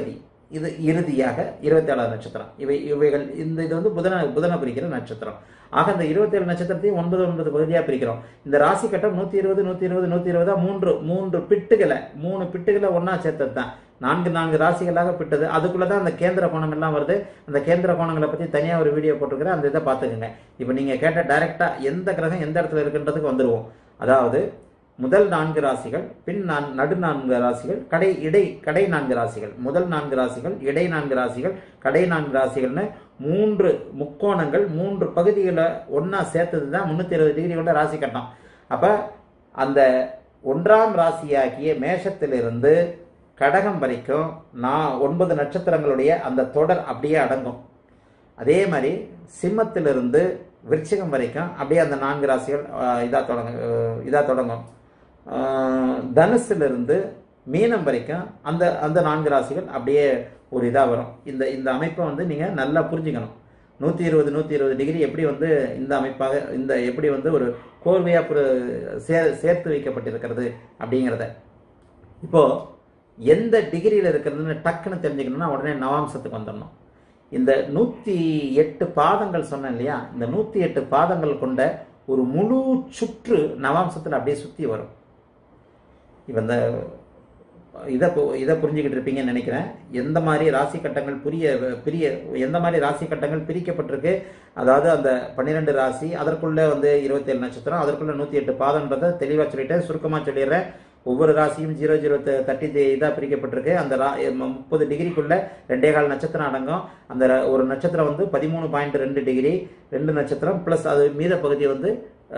இது இறுதியாக இருபத்தேழாவது நட்சத்திரம் இவை இவைகள் இந்த இது வந்து புதன புதனை பிரிக்கிற நட்சத்திரம் ஆக இந்த இருபத்தேழு நட்சத்திரத்தையும் ஒன்பது ஒன்பது பகுதியாக பிரிக்கிறோம் இந்த ராசி கட்டம் நூற்றி இருபது நூற்றி இருபது நூற்றி இருபதா மூன்று மூன்று பிட்டுகளை மூணு பிட்டுகளை ஒன்றா சேர்த்தது தான் நான்கு நான்கு ராசிகளாக பிட்டது அதுக்குள்ளே தான் அந்த கேந்திர கோணங்கள்லாம் வருது அந்த கேந்திர கோணங்களை பற்றி தனியாக ஒரு வீடியோ போட்டிருக்கிறேன் அந்த இதை பார்த்துக்குங்க இப்போ நீங்கள் கேட்ட டைரெக்டாக எந்த கிரகம் எந்த இடத்துல இருக்குன்றதுக்கு வந்துடுவோம் அதாவது முதல் நான்கு ராசிகள் பின் நான் நடு நான்கு ராசிகள் கடை இடை கடை நான்கு ராசிகள் முதல் நான்கு ராசிகள் இடை நான்கு ராசிகள் கடை நான்கு ராசிகள்னு மூன்று முக்கோணங்கள் மூன்று பகுதிகளை ஒன்றா சேர்த்தது தான் முந்நூற்றி இருபது டிகிரி கொண்ட ராசி கட்டம் அப்போ அந்த ஒன்றாம் ராசியாகிய மேஷத்திலிருந்து கடகம் வரைக்கும் நான் ஒன்பது நட்சத்திரங்களுடைய அந்த தொடர் அப்படியே அடங்கும் அதே மாதிரி சிம்மத்திலிருந்து விருச்சிகம் வரைக்கும் அப்படியே அந்த நான்கு ராசிகள் இதாக தொடங்க இதாக தொடங்கும் தனுசிலிருந்து மீனம் வரைக்கும் அந்த அந்த நான்கு ராசிகள் அப்படியே ஒரு இதாக வரும் இந்த இந்த அமைப்பை வந்து நீங்கள் நல்லா புரிஞ்சுக்கணும் நூற்றி இருபது நூற்றி இருபது டிகிரி எப்படி வந்து இந்த அமைப்பாக இந்த எப்படி வந்து ஒரு கோர்வையாக புரு சே சேர்த்து வைக்கப்பட்டிருக்கிறது அப்படிங்கிறத இப்போது எந்த டிகிரியில் இருக்கிறதுன்னு டக்குன்னு தெரிஞ்சுக்கணும்னா உடனே நவாம்சத்துக்கு வந்துடணும் இந்த நூற்றி எட்டு பாதங்கள் சொன்னேன் இல்லையா இந்த நூற்றி எட்டு பாதங்கள் கொண்ட ஒரு முழு சுற்று நவாம்சத்தில் அப்படியே சுற்றி வரும் இப்போ இந்த இதை இதை புரிஞ்சுக்கிட்டு இருப்பீங்கன்னு நினைக்கிறேன் எந்த மாதிரி ராசி கட்டங்கள் புரிய பிரிய எந்த மாதிரி ராசி கட்டங்கள் பிரிக்கப்பட்டிருக்கு அதாவது அந்த பன்னிரெண்டு ராசி அதற்குள்ள வந்து இருபத்தேழு நட்சத்திரம் அதற்குள்ள நூற்றி எட்டு பாதன்றதை தெளிவாக சொல்லிட்டேன் சுருக்கமாக சொல்லிடுறேன் ஒவ்வொரு ராசியும் ஜீரோ ஜீரோ தேர்ட்டி இதாக பிரிக்கப்பட்டிருக்கு அந்த ரா முப்பது டிகிரிக்குள்ள ரெண்டே கால் நட்சத்திரம் அடங்கும் அந்த ஒரு நட்சத்திரம் வந்து பதிமூணு பாயிண்ட் ரெண்டு டிகிரி ரெண்டு நட்சத்திரம் ப்ளஸ் அது மீத பகுதி வந்து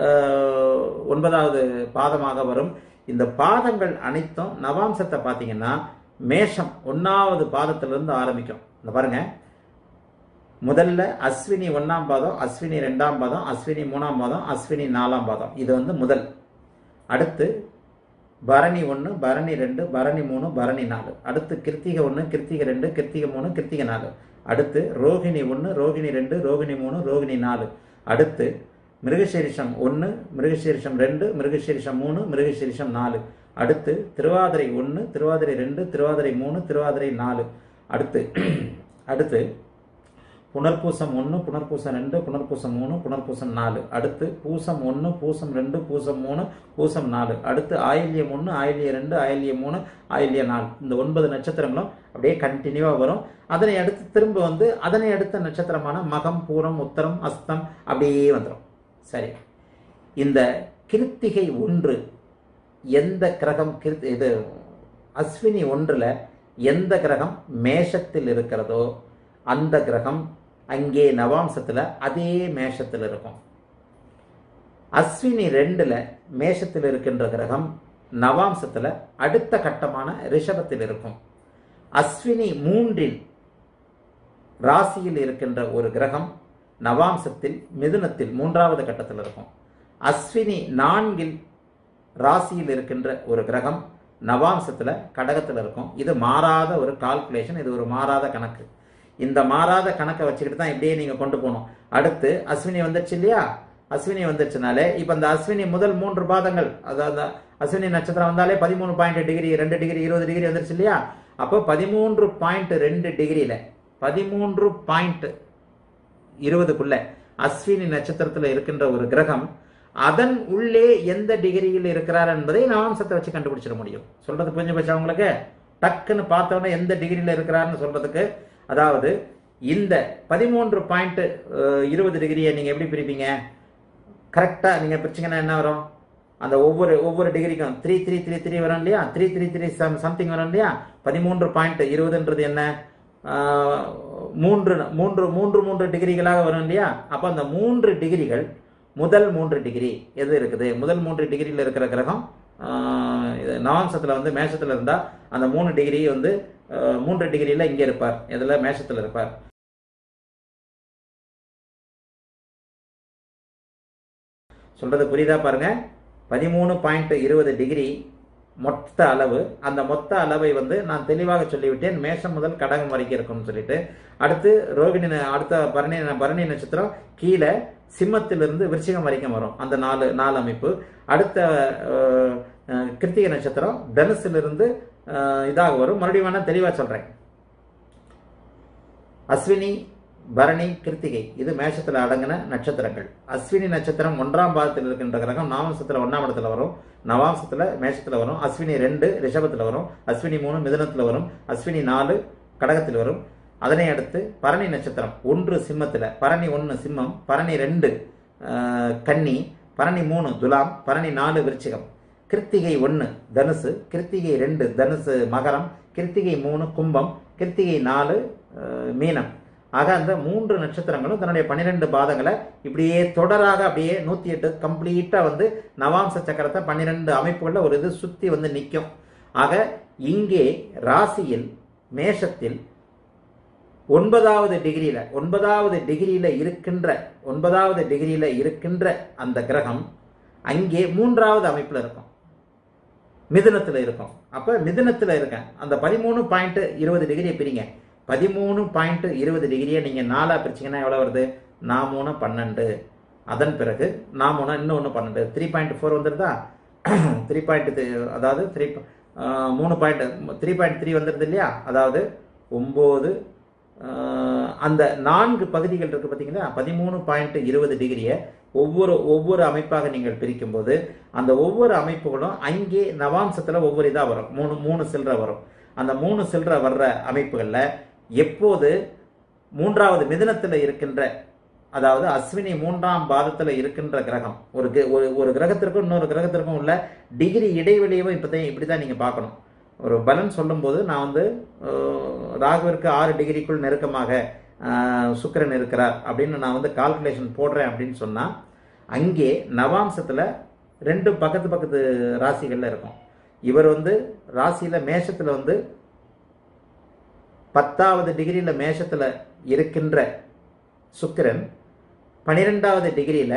ஒன்பதாவது பாதமாக வரும் இந்த பாதங்கள் அனைத்தும் நவாம்சத்தை பார்த்தீங்கன்னா மேஷம் ஒன்றாவது பாதத்திலிருந்து ஆரம்பிக்கும் இந்த பாருங்க முதல்ல அஸ்வினி ஒன்றாம் பாதம் அஸ்வினி ரெண்டாம் பாதம் அஸ்வினி மூணாம் பாதம் அஸ்வினி நாலாம் பாதம் இது வந்து முதல் அடுத்து பரணி ஒன்று பரணி ரெண்டு பரணி மூணு பரணி நாலு அடுத்து கிருத்திகை ஒன்று கிருத்திகை ரெண்டு கிருத்திகை மூணு கிருத்திகை நாலு அடுத்து ரோகிணி ஒன்று ரோகிணி ரெண்டு ரோகிணி மூணு ரோகிணி நாலு அடுத்து மிருகசீரிஷம் ஒன்று மிருகசீரிஷம் ரெண்டு மிருகசீரிஷம் மூணு மிருகசீரிஷம் நாலு அடுத்து திருவாதிரை ஒன்று திருவாதிரை ரெண்டு திருவாதிரை மூணு திருவாதிரை நாலு அடுத்து அடுத்து புனர்பூசம் ஒன்று புனர்பூசம் ரெண்டு புனர்பூசம் மூணு புனர்பூசம் நாலு அடுத்து பூசம் ஒன்று பூசம் ரெண்டு பூசம் மூணு பூசம் நாலு அடுத்து ஆயில்யம் ஒன்று ஆயில்யம் ரெண்டு ஆயில்யம் மூணு ஆயில்யம் நாலு இந்த ஒன்பது நட்சத்திரங்களும் அப்படியே கண்டினியூவாக வரும் அதனை அடுத்து திரும்ப வந்து அதனை அடுத்த நட்சத்திரமான மகம் பூரம் உத்தரம் அஸ்தம் அப்படியே வந்துடும் சரி இந்த கிருத்திகை ஒன்று எந்த கிரகம் கிருத் இது அஸ்வினி ஒன்றில் எந்த கிரகம் மேஷத்தில் இருக்கிறதோ அந்த கிரகம் அங்கே நவாம்சத்தில் அதே மேஷத்தில் இருக்கும் அஸ்வினி ரெண்டில் மேஷத்தில் இருக்கின்ற கிரகம் நவாம்சத்தில் அடுத்த கட்டமான ரிஷபத்தில் இருக்கும் அஸ்வினி மூன்றில் ராசியில் இருக்கின்ற ஒரு கிரகம் நவாம்சத்தில் மிதுனத்தில் மூன்றாவது கட்டத்தில் இருக்கும் அஸ்வினி நான்கில் ராசியில் இருக்கின்ற ஒரு கிரகம் நவாம்சத்தில் கடகத்தில் இருக்கும் இது மாறாத ஒரு கால்குலேஷன் இது ஒரு மாறாத கணக்கு இந்த மாறாத கணக்கை வச்சுக்கிட்டு தான் இப்படியே நீங்கள் கொண்டு போகணும் அடுத்து அஸ்வினி வந்துருச்சு இல்லையா அஸ்வினி வந்துருச்சுனாலே இப்போ இந்த அஸ்வினி முதல் மூன்று பாதங்கள் அதாவது அஸ்வினி நட்சத்திரம் வந்தாலே பதிமூணு பாயிண்ட் டிகிரி ரெண்டு டிகிரி இருபது டிகிரி வந்துருச்சு இல்லையா அப்போ பதிமூன்று பாயிண்ட் ரெண்டு டிகிரியில் பதிமூன்று பாயிண்ட் இருபதுக்குள்ள அஸ்வினி நட்சத்திரத்தில் இருக்கின்ற ஒரு கிரகம் அதன் உள்ளே எந்த டிகிரியில் இருக்கிறார் என்பதை நவாம்சத்தை வச்சு கண்டுபிடிச்சிட முடியும் சொல்றது புரிஞ்சு போச்சா உங்களுக்கு டக்குன்னு பார்த்தோன்னே எந்த டிகிரியில் இருக்கிறாருன்னு சொல்றதுக்கு அதாவது இந்த பதிமூன்று பாயிண்ட் இருபது டிகிரியை நீங்கள் எப்படி பிரிப்பீங்க கரெக்டாக நீங்கள் பிரிச்சிங்கன்னா என்ன வரும் அந்த ஒவ்வொரு ஒவ்வொரு டிகிரிக்கும் த்ரீ த்ரீ த்ரீ த்ரீ வரும் இல்லையா three three three some something வரும் இல்லையா பதிமூன்று பாயிண்ட் இருபதுன்றது என்ன மூன்று மூன்று மூன்று மூன்று டிகிரிகளாக வரும் இல்லையா அப்போ அந்த மூன்று டிகிரிகள் முதல் மூன்று டிகிரி எது இருக்குது முதல் மூன்று டிகிரியில் இருக்கிற கிரகம் இது நவாம்சத்தில் வந்து மேஷத்தில் இருந்தால் அந்த மூணு டிகிரி வந்து மூன்று டிகிரியில் இங்கே இருப்பார் இதில் மேஷத்தில் இருப்பார் சொல்றது புரியுதா பாருங்க பதிமூணு பாயிண்ட் இருபது டிகிரி மொத்த அளவு அந்த மொத்த அளவை வந்து நான் தெளிவாக சொல்லிவிட்டேன் மேஷம் முதல் கடகம் வரைக்கும் இருக்கும்னு சொல்லிட்டு அடுத்து ரோகிணி அடுத்த பரணி பரணி நட்சத்திரம் கீழே சிம்மத்திலிருந்து விருச்சிகம் வரைக்கும் வரும் அந்த நாலு நாலு அமைப்பு அடுத்த கிருத்திகை நட்சத்திரம் தனுசிலிருந்து இதாக வரும் மறுபடியும் வேணா தெளிவாக சொல்கிறேன் அஸ்வினி பரணி கிருத்திகை இது மேஷத்துல அடங்கின நட்சத்திரங்கள் அஸ்வினி நட்சத்திரம் ஒன்றாம் பாதத்தில் இருக்கின்ற கிரகம் நாமசத்துல ஒன்னாம் இடத்துல வரும் நவாம்சத்துல மேஷத்துல வரும் அஸ்வினி ரெண்டு ரிஷபத்துல வரும் அஸ்வினி மூணு மிதுனத்துல வரும் அஸ்வினி நாலு கடகத்தில் வரும் அதனை அடுத்து பரணி நட்சத்திரம் ஒன்று சிம்மத்துல பரணி ஒன்று சிம்மம் பரணி ரெண்டு ஆஹ், கன்னி பரணி மூணு துலாம் பரணி நாலு விருச்சிகம் கிருத்திகை ஒன்று தனுசு கிருத்திகை ரெண்டு தனுசு மகரம் கிருத்திகை மூணு கும்பம் கிருத்திகை நாலு ஆஹ், மீனம் ஆக அந்த மூன்று நட்சத்திரங்களும் தன்னுடைய பன்னிரெண்டு பாதங்களை இப்படியே தொடராக அப்படியே நூத்தி எட்டு கம்ப்ளீட்டா வந்து நவாம்ச சக்கரத்தை பன்னிரெண்டு அமைப்புகள்ல ஒரு இது சுத்தி வந்து நிற்கும் ஆக இங்கே ராசியில் மேஷத்தில் ஒன்பதாவது டிகிரியில ஒன்பதாவது டிகிரியில இருக்கின்ற ஒன்பதாவது டிகிரியில இருக்கின்ற அந்த கிரகம் அங்கே மூன்றாவது அமைப்புல இருக்கும் மிதுனத்துல இருக்கும் அப்ப மிதுனத்துல இருக்கேன் அந்த பதிமூணு பாயிண்ட் இருபது டிகிரியை பிரிங்க பதிமூணு பாயிண்ட் இருபது டிகிரியை நீங்க நாலா பிரிச்சீங்கன்னா எவ்வளவு வருது நாமூணு பன்னெண்டு அதன் பிறகு நாமூணு இன்னொன்று பன்னெண்டு த்ரீ பாயிண்ட் ஃபோர் வந்துருதா த்ரீ பாயிண்ட் அதாவது த்ரீ மூணு பாயிண்ட் த்ரீ பாயிண்ட் த்ரீ வந்துருது இல்லையா அதாவது ஒம்பது அந்த நான்கு பகுதிகள் இருக்கு பார்த்தீங்களா பதிமூணு பாயிண்ட் இருபது டிகிரியை ஒவ்வொரு ஒவ்வொரு அமைப்பாக நீங்கள் பிரிக்கும்போது அந்த ஒவ்வொரு அமைப்புகளும் அங்கே நவாம்சத்தில் ஒவ்வொரு இதாக வரும் மூணு மூணு சில்லற வரும் அந்த மூணு சில்லற வர்ற அமைப்புகளில் எப்போது மூன்றாவது மிதுனத்தில் இருக்கின்ற அதாவது அஸ்வினி மூன்றாம் பாதத்தில் இருக்கின்ற கிரகம் ஒரு கி- ஒரு ஒரு கிரகத்திற்கும் இன்னொரு கிரகத்திற்கும் உள்ள டிகிரி இடைவெளியும் இப்பதான் இப்படி தான் நீங்கள் பார்க்கணும் ஒரு பலன் சொல்லும்போது நான் வந்து அஹ், ராகுவிற்கு ஆறு டிகிரிக்குள் நெருக்கமாக அஹ், சுக்கிரன் இருக்கிறார் அப்படின்னு நான் வந்து கால்குலேஷன் போடுறேன் அப்படின்னு சொன்னால் அங்கே நவாம்சத்தில் ரெண்டு பக்கத்து பக்கத்து ராசிகளில் இருக்கும் இவர் வந்து ராசியில் மேஷத்தில் வந்து பத்தாவது டிகிரியில் மேஷத்தில் இருக்கின்ற சுக்கிரன் பனிரெண்டாவது டிகிரியில்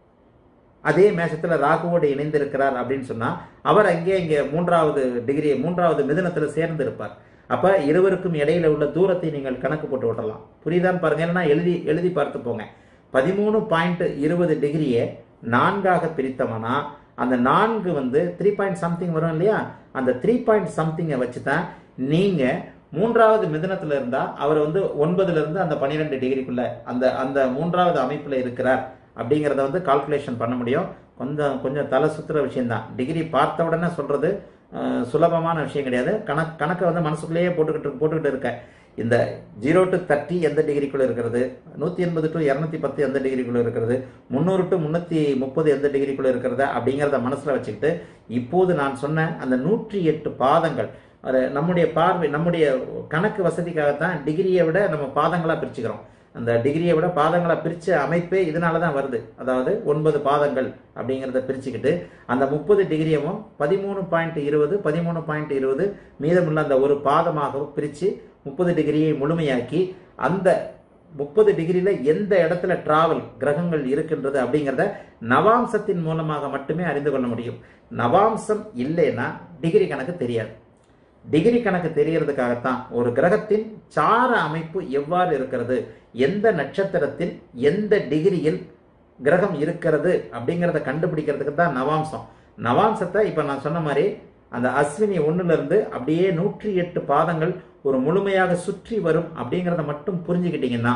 அதே மேஷத்தில் ராகுவோடு இணைந்திருக்கிறார் அப்படின்னு சொன்னால் அவர் அங்கே இங்கே மூன்றாவது டிகிரி மூன்றாவது மிதுனத்தில் சேர்ந்து இருப்பார் அப்போ இருவருக்கும் இடையில உள்ள தூரத்தை நீங்கள் கணக்கு போட்டு விடலாம் புரியுதான்னு பாருங்க இல்லைன்னா எழுதி எழுதி பார்த்து போங்க பதிமூணு பாயிண்ட் இருபது டிகிரியை நான்காக பிரித்தோம்னா அந்த நான்கு வந்து த்ரீ பாயிண்ட் சம்திங் வரும் இல்லையா அந்த த்ரீ பாயிண்ட் சம்திங்கை வச்சு தான் நீங்கள் மூன்றாவது மிதுனத்துல இருந்தா அவர் வந்து ஒன்பதுல இருந்து அந்த பன்னிரெண்டு டிகிரிக்குள்ள அந்த அந்த மூன்றாவது அமைப்புல இருக்கிறார் அப்படிங்கிறத வந்து கால்குலேஷன் பண்ண முடியும் கொஞ்சம் கொஞ்சம் தலை சுத்துற விஷயம்தான் டிகிரி பார்த்த உடனே சொல்றது அஹ், சுலபமான விஷயம் கிடையாது கணக்கு கணக்கை வந்து மனசுக்குள்ளேயே போட்டுக்கிட்டு போட்டுக்கிட்டு இருக்க இந்த ஜீரோ டு தேர்ட்டி எந்த டிகிரிக்குள்ள இருக்கிறது நூற்றி எண்பது டு இரநூத்தி பத்து எந்த டிகிரிக்குள்ள இருக்கிறது முந்நூறு டு முந்நூற்றி முப்பது எந்த டிகிரிக்குள்ள இருக்கிறது அப்படிங்கிறத மனசில் வச்சுக்கிட்டு இப்போது நான் சொன்ன அந்த நூற்றி எட்டு பாதங்கள் அது நம்முடைய பார்வை நம்முடைய கணக்கு வசதிக்காகத்தான் டிகிரியை விட நம்ம பாதங்களா பிரிச்சுக்கிறோம் அந்த டிகிரியை விட பாதங்களா பிரிச்ச அமைப்பே இதனால தான் வருது அதாவது ஒன்பது பாதங்கள் அப்படிங்கிறத பிரிச்சுக்கிட்டு அந்த முப்பது டிகிரியவும் பதிமூணு பாயிண்ட் இருபது பதிமூணு பாயிண்ட் இருபது மீதமுள்ள அந்த ஒரு பாதமாக பிரித்து முப்பது டிகிரியை முழுமையாக்கி அந்த முப்பது டிகிரியில எந்த இடத்துல டிராவல் கிரகங்கள் இருக்கின்றது அப்படிங்கிறத நவாம்சத்தின் மூலமாக மட்டுமே அறிந்து கொள்ள முடியும் நவாம்சம் இல்லைன்னா டிகிரி கணக்கு தெரியாது டிகிரி கணக்கு தெரியறதுக்காகத்தான் ஒரு கிரகத்தின் சார அமைப்பு எவ்வாறு இருக்கிறது எந்த நட்சத்திரத்தில் எந்த டிகிரியில் கிரகம் இருக்கிறது அப்படிங்கிறத கண்டுபிடிக்கிறதுக்கு தான் நவாம்சம் நவாம்சத்தை இப்ப நான் சொன்ன மாதிரி அந்த அஸ்வினி ஒண்ணுல இருந்து அப்படியே நூற்றி எட்டு பாதங்கள் ஒரு முழுமையாக சுற்றி வரும் அப்படிங்கிறத மட்டும் புரிஞ்சுக்கிட்டீங்கன்னா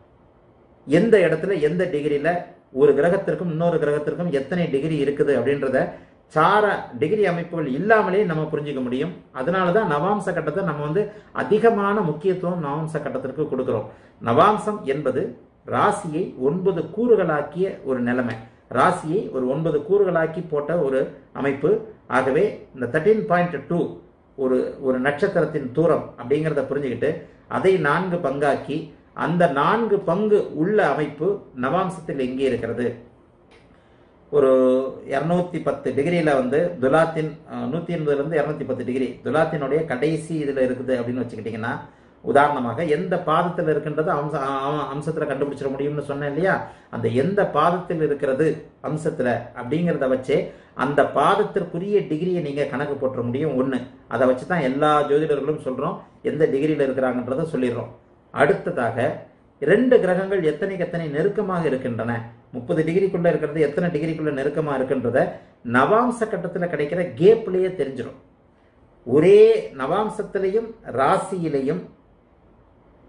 எந்த இடத்துல எந்த டிகிரியில ஒரு கிரகத்திற்கும் இன்னொரு கிரகத்திற்கும் எத்தனை டிகிரி இருக்குது அப்படின்றத சார டிகிரி அமைப்புகள் இல்லாமலே நம்ம புரிஞ்சுக்க முடியும் அதனால தான் நவாம்ச கட்டத்தை நம்ம வந்து அதிகமான முக்கியத்துவம் நவாம்ச கட்டத்திற்கு கொடுக்கிறோம் நவாம்சம் என்பது ராசியை ஒன்பது கூறுகளாக்கிய ஒரு நிலைமை ராசியை ஒரு ஒன்பது கூறுகளாக்கி போட்ட ஒரு அமைப்பு ஆகவே இந்த தேர்ட்டீன் பாயிண்ட் டூ ஒரு ஒரு நட்சத்திரத்தின் தூரம் அப்படிங்கிறத புரிஞ்சுக்கிட்டு அதை நான்கு பங்காக்கி அந்த நான்கு பங்கு உள்ள அமைப்பு நவாம்சத்தில் எங்கே இருக்கிறது ஒரு இரநூத்தி பத்து டிகிரியில் வந்து துலாத்தின் நூற்றி எண்பதுலேருந்து இரநூத்தி பத்து டிகிரி துலாத்தினுடைய கடைசி இதில் இருக்குது அப்படின்னு வச்சுக்கிட்டிங்கன்னா உதாரணமாக எந்த பாதத்தில் இருக்கின்றது அம்ச அ- அம்சத்துல கண்டுபிடிச்சிட முடியும்னு சொன்னேன் இல்லையா அந்த எந்த பாதத்தில் இருக்கிறது அம்சத்துல அப்படிங்கிறத வச்சே அந்த பாதத்திற்குரிய டிகிரியை நீங்க கணக்கு போட்டுற முடியும் ஒண்ணு அதை வச்சு தான் எல்லா ஜோதிடர்களும் சொல்றோம் எந்த டிகிரியில் இருக்கிறாங்கன்றத சொல்லிடுறோம் அடுத்ததாக ரெண்டு கிரகங்கள் எத்தனைக்கு எத்தனை நெருக்கமாக இருக்கின்றன முப்பது டிகிரிக்குள்ள இருக்கிறது எத்தனை டிகிரிக்குள்ள நெருக்கமா இருக்கின்றத நவாம்ச கட்டத்துல கிடைக்கிற கேப்லயே தெரிஞ்சிடும் ஒரே நவாம்சத்திலையும் ராசியிலையும்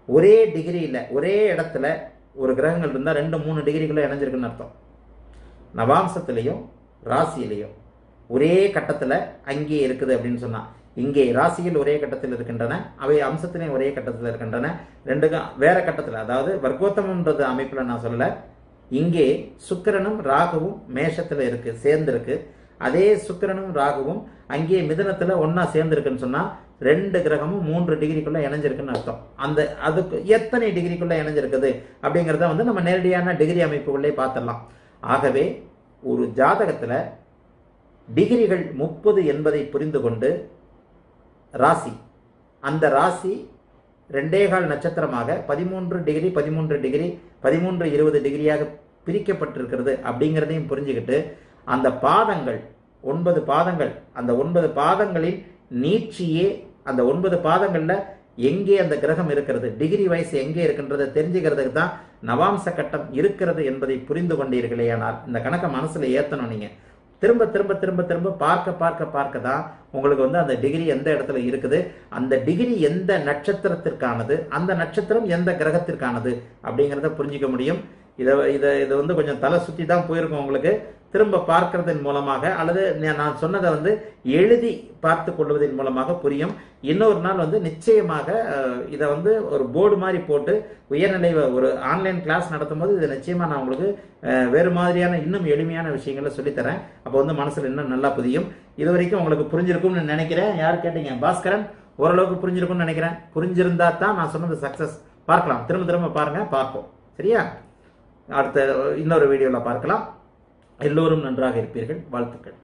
ஒரே டிகிரியில் ஒரே இடத்துல ஒரு கிரகங்கள் இருந்தால் ரெண்டு மூணு டிகிரிக்குள்ள இணைஞ்சிருக்குன்னு அர்த்தம் நவாம்சத்திலையும் ராசியிலையும் ஒரே கட்டத்தில் அங்கே இருக்குது அப்படின்னு சொன்னா இங்கே ராசியில் ஒரே கட்டத்தில் இருக்கின்றன அவை அம்சத்திலையும் ஒரே கட்டத்தில் இருக்கின்றன ரெண்டுக்கும் வேற கட்டத்தில் அதாவது வர்க்கோத்தமன்றது அமைப்பில் நான் சொல்லல இங்கே சுக்கிரனும் ராகுவும் மேஷத்தில் இருக்கு சேர்ந்திருக்கு அதே சுக்கிரனும் ராகுவும் அங்கே மிதுனத்தில் ஒண்ணா சேர்ந்திருக்குன்னு சொன்னா ரெண்டு கிரகமும் மூன்று டிகிரிக்குள்ள இணைஞ்சிருக்குன்னு அர்த்தம் அந்த அதுக்கு எத்தனை டிகிரிக்குள்ள இணைஞ்சிருக்குது அப்படிங்கிறத வந்து நம்ம நேரடியான டிகிரி அமைப்புகளே பார்த்துடலாம் ஆகவே ஒரு ஜாதகத்துல டிகிரிகள் முப்பது என்பதை புரிந்து கொண்டு ராசி அந்த ராசி ரெண்டே கால் நட்சத்திரமாக பதிமூன்று டிகிரி பதிமூன்று டிகிரி பதிமூன்று இருபது டிகிரியாக பிரிக்கப்பட்டிருக்கிறது அப்படிங்கிறதையும் புரிஞ்சுக்கிட்டு அந்த பாதங்கள் ஒன்பது பாதங்கள் அந்த ஒன்பது பாதங்களின் நீட்சியே அந்த ஒன்பது பாதங்கள்ல எங்கே அந்த கிரகம் இருக்கிறது டிகிரி வைஸ் எங்கே இருக்கின்றதை தெரிஞ்சுக்கிறதுக்கு தான் நவாம்ச கட்டம் இருக்கிறது என்பதை புரிந்து கொண்டீர்களேயானால் இந்த கணக்கை மனசுல ஏத்தணும் நீங்க திரும்ப திரும்ப திரும்ப திரும்ப பார்க்க பார்க்க பார்க்க தான் உங்களுக்கு வந்து அந்த டிகிரி எந்த இடத்துல இருக்குது அந்த டிகிரி எந்த நட்சத்திரத்திற்கானது அந்த நட்சத்திரம் எந்த கிரகத்திற்கானது அப்படிங்கிறத புரிஞ்சிக்க முடியும் இதை இதை இது வந்து கொஞ்சம் தலை சுற்றி தான் போயிருக்கும் உங்களுக்கு திரும்ப பார்க்கறதன் மூலமாக அல்லது நா- நான் சொன்னதை வந்து எழுதி பார்த்து கொள்வதன் மூலமாக புரியும் இன்னொரு நாள் வந்து நிச்சயமாக அஹ், இதை வந்து ஒரு போர்டு மாதிரி போட்டு உயர்நிலை வ- ஒரு ஆன்லைன் கிளாஸ் நடத்தும் போது இதை நிச்சயமா நான் உங்களுக்கு அஹ், வேறு மாதிரியான இன்னும் எளிமையான விஷயங்களை சொல்லித்தரேன் அப்போ வந்து மனசுல இன்னும் நல்லா புரியும் இது வரைக்கும் உங்களுக்கு புரிஞ்சிருக்கும்னு நினைக்கிறேன் யார் கேட்டீங்க பாஸ்கரன் ஓரளவுக்கு புரிஞ்சிருக்கும்னு நினைக்கிறேன் புரிஞ்சிருந்தா தான் நான் சொன்னது சக்சஸ் பார்க்கலாம் திரும்ப திரும்ப பாருங்க பார்ப்போம் சரியா அடுத்த இன்னொரு வீடியோவில் பார்க்கலாம் எல்லோரும் நன்றாக இருப்பீர்கள் வாழ்த்துக்கள்